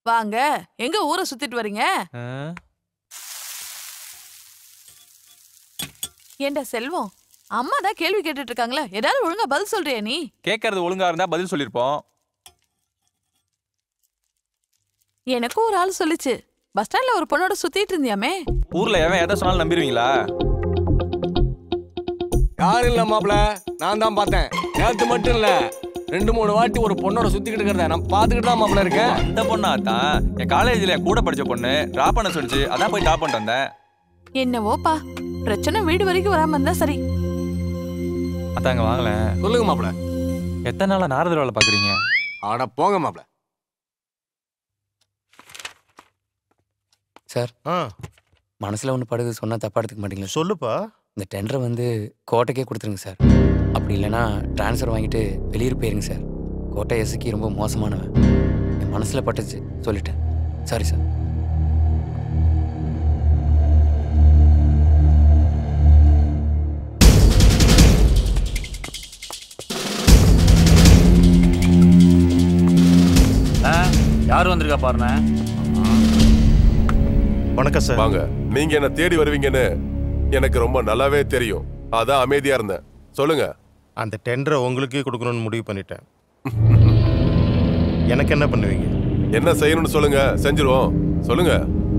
வாங்க எங்க ஊரை சுத்திட்டு வரீங்க ஆ? ஏண்டா செல்வம் அம்மா தான் கேள்வி கேட்டுட்டு இருக்காங்களே ஏதாவது ஒழுங்கா பதில் சொல்றியா நீ கேட்கறது ஒழுங்கா இருந்தா பதில் சொல்லிருப்போம் எனக்கும் ஒரு ஆள் சொல்லுச்சு பஸ் ஸ்டாண்ட்ல ஒரு பொண்ணோட சுத்திட்டு இருந்தியாமே ஊர்ல எவன் எதை சொன்னாலும் நம்பிடுவீங்களா யாரும் இல்ல மாப்ள நான் தான் பார்த்தேன் நேத்து மட்டும் இல்ல ரெண்டு மூணு வாட்டி ஒரு பொண்ணோட சுத்திக்கிட்டு இருக்கிறத நான் பார்த்துக்கிட்டு தான் மாப்ள இருக்கேன் அந்த பொண்ணா தான் என் காலேஜ்ல என் கூட படிச்ச பொண்ணு டிராப் பண்ண சொல்லிச்சு அதான் போய் டாப் பண்ணிட்டு வந்தேன் என்னவோப்பா பிரச்சனை வீடு வரைக்கும் வராம இருந்தா சரி அதாங்க வாங்கல சொல்லுங்க மாப்ள எத்தனை நாளா நாரதர் வேலை பாக்குறீங்க ஆட போங்க மாப்ள சார் ஆ மனசுல ஒன்று படுது சொன்னா தப்பா எடுத்துக்க மாட்டீங்களா சார்? சொல்லுப்பா இந்த டெண்டரை வந்து கோட்டைக்கே கொடுத்துருங்க சார் அப்படி இல்லைன்னா ட்ரான்ஸ்ஃபர் வாங்கிட்டு வெளியூர் போயிருங்க சார் கோட்டை எசுக்கி ரொம்ப மோசமானவன் என் மனசுல பட்டுச்சு சொல்லிட்டேன் சாரி சார் யார் வந்திருக்கா பாருண்ணே வணக்கம் சார் வாங்க நீங்க என்ன தேடி வருவீங்கன்னு எனக்கு ரொம்ப நல்லாவே தெரியும் அதான் அமைதியா இருந்தேன் சொல்லுங்க அந்த டெண்டரை உங்களுக்கே கொடுக்கணும்னு முடிவு பண்ணிட்டேன் எனக்கு என்ன பண்ணுவீங்க என்ன செய்யணும்னு சொல்லுங்க செஞ்சிருவோம் சொல்லுங்க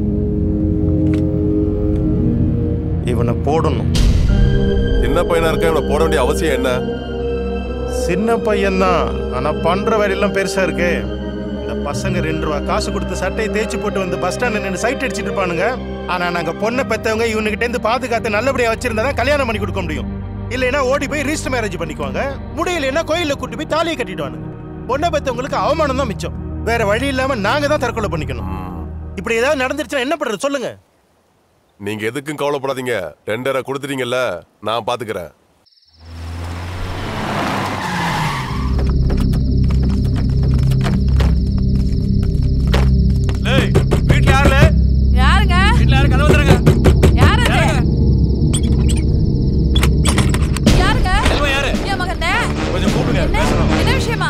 இவனை போடணும் சின்ன பையனா இருக்க இவனை போட வேண்டிய அவசியம் என்ன சின்ன பையன்தான் ஆனா பண்ற வேலையெல்லாம் பெருசா இருக்கே இந்த பசங்க ரெண்டு ரூபா காசு கொடுத்து சட்டையை தேய்ச்சி போட்டு வந்து பஸ் ஸ்டாண்ட் நின்று சைட் அடிச்சிட்டு இருப்பானுங்க ஆனா நாங்க பொண்ணை பெத்தவங்க இவனுகிட்ட இருந்து பாதுகாத்து நல்லபடியா வச்சிருந்தா தான் கல்யாணம் பண்ணி கொடுக்க முடியும் இல்லைன்னா ஓடி போய் ரிஜிஸ்டர் மேரேஜ் பண்ணிக்குவாங்க முடியலைன்னா கோயில்ல கூட்டி போய் தாலியை கட்டிடுவானுங்க பொண்ணை பெத்தவங்களுக்கு அவமானம் தான் மிச்சம் வேற வழி இல்லாம நாங்க தான் தற்கொலை பண்ணிக்கணும் இப்படி ஏதாவது நடந்துருச்சுன்னா என்ன பண்றது சொல்லுங்க நீங்க எதுக்கும் கவலைப்படாதீங்க டெண்டரை கொடுத்துட்டீங்கல்ல நான் பாத்துக்கிறேன் வீட்டுல யாருல யாருங்க வீட்டுல யாரு கதவு வந்துருங்க யாரு அது? யாருங்க செல்வம் யாரு என் மகன் கொஞ்சம் கூப்பிடுங்க என்ன என்ன விஷயமா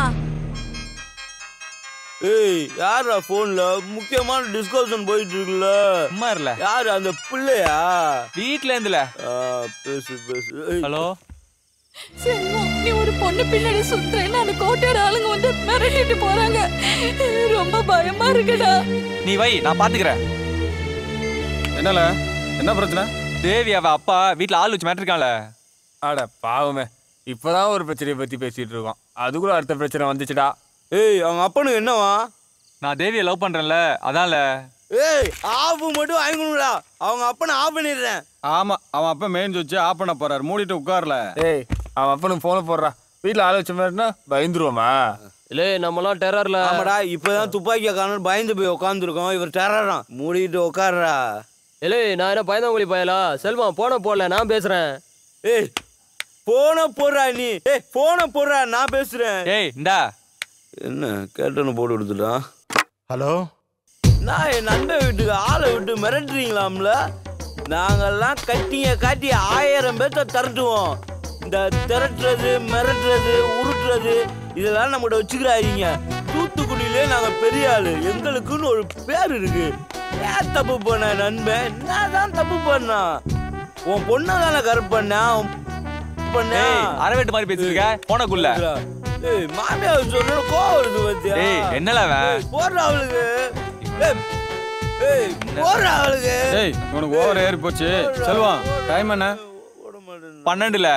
ஏய் யாரா போன்ல முக்கியமான டிஸ்கஷன் போயிட்டு இருக்குல்ல சும்மா இருல யாரு அந்த பிள்ளையா வீட்ல இருந்துல ஆ, பேசு பேசு ஏய், ஹலோ செல்வம் நீ ஒரு பொண்ணு பின்னாடி சுத்துறேன்னு அந்த கோட்டையோட ஆளுங்க வந்து மிரட்டிட்டு போறாங்க ரொம்ப பயமா இருக்குடா நீ வை நான் பாத்துக்கிறேன் என்னல என்ன பிரச்சனை தேவி அவ அப்பா வீட்ல ஆள் வச்சு மாட்டிருக்கான்ல அட பாவமே இப்பதான் ஒரு பிரச்சனையை பத்தி பேசிட்டு இருக்கோம் அதுக்குள்ள அடுத்த பிரச்சனை வந்துச்சுடா ஏய் அவங்க அப்பனுக்கு என்னவா நான் தேவியை லவ் பண்றேன்ல அதான்ல ஏய் ஆஃப் மட்டும் வாங்கணும்டா அவங்க அப்பனை ஆஃப் பண்ணிடுறேன் ஆமா அவன் அப்ப மெயின் சுவிட்ச் ஆஃப் பண்ண போறாரு மூடிட்டு உட்கார்ல ஏய் அவன் அப்பனுக்கு போன போடுறா வீட்ல ஆள் வச்ச மாதிரினா பயந்துருவோமா இல்லே நம்மலாம் டெரர்ல ஆமாடா இப்பதான் துப்பாக்கிய காணும் பயந்து போய் உட்காந்துருக்கோம் இவர் டெரரான் மூடிட்டு உட்காருடா இல்லே நான் என்ன பயந்தவங்களி பயலா செல்வம் போன போடல நான் பேசுறேன் ஏய் போன போடுறா நீ ஏய் போன போடுறா நான் பேசுறேன் ஏய் இந்தா என்ன கேட்டனு போட்டு கொடுத்துட்டான் ஹலோ நான் என் நண்பன் வீட்டுக்கு ஆளை விட்டு மிரட்டுறீங்களாம்ல நாங்கெல்லாம் கட்டிங்க காட்டி ஆயிரம் பேர்த்த திரட்டுவோம் இந்த திரட்டுறது மிரட்டுறது உருட்டுறது இதெல்லாம் நம்மகிட்ட வச்சுக்கிறாதீங்க தூத்துக்குடியிலே நாங்க பெரிய ஆளு எங்களுக்குன்னு ஒரு பேர் இருக்கு ஏன் தப்பு பண்ண நண்பன் நான் தான் தப்பு பண்ணா உன் பொண்ணை தானே கரெக்ட் பண்ணா பண்ண ஏய் அரவேட்டு மாதிரி பேசிருக்க போனக்குள்ள ஏய் மாமியார் சொல்ற கோவம் வருது பத்தியா ஏய் என்னல அவன் போடுற அவளுக்கு ஏய், ஏய் போடுற அவளுக்கு ஏய் உனக்கு ஓவர் ஏறி போச்சு செல்வம் டைம் என்ன போட மாட்டேன் பன்னெண்டுல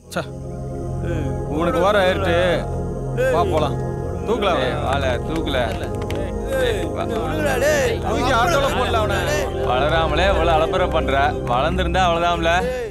உனக்கு ஓவர் ஏறிட்டு வா போலாம் தூக்கலாம் ஏய், வாழ தூக்கல விடுங்கடா டேய் தூக்கி ஆட்டோல போடல அவனை வளராமலே இவ்வளவு அலப்பறை பண்ற வளர்ந்துருந்தா அவ்வளவுதான்ல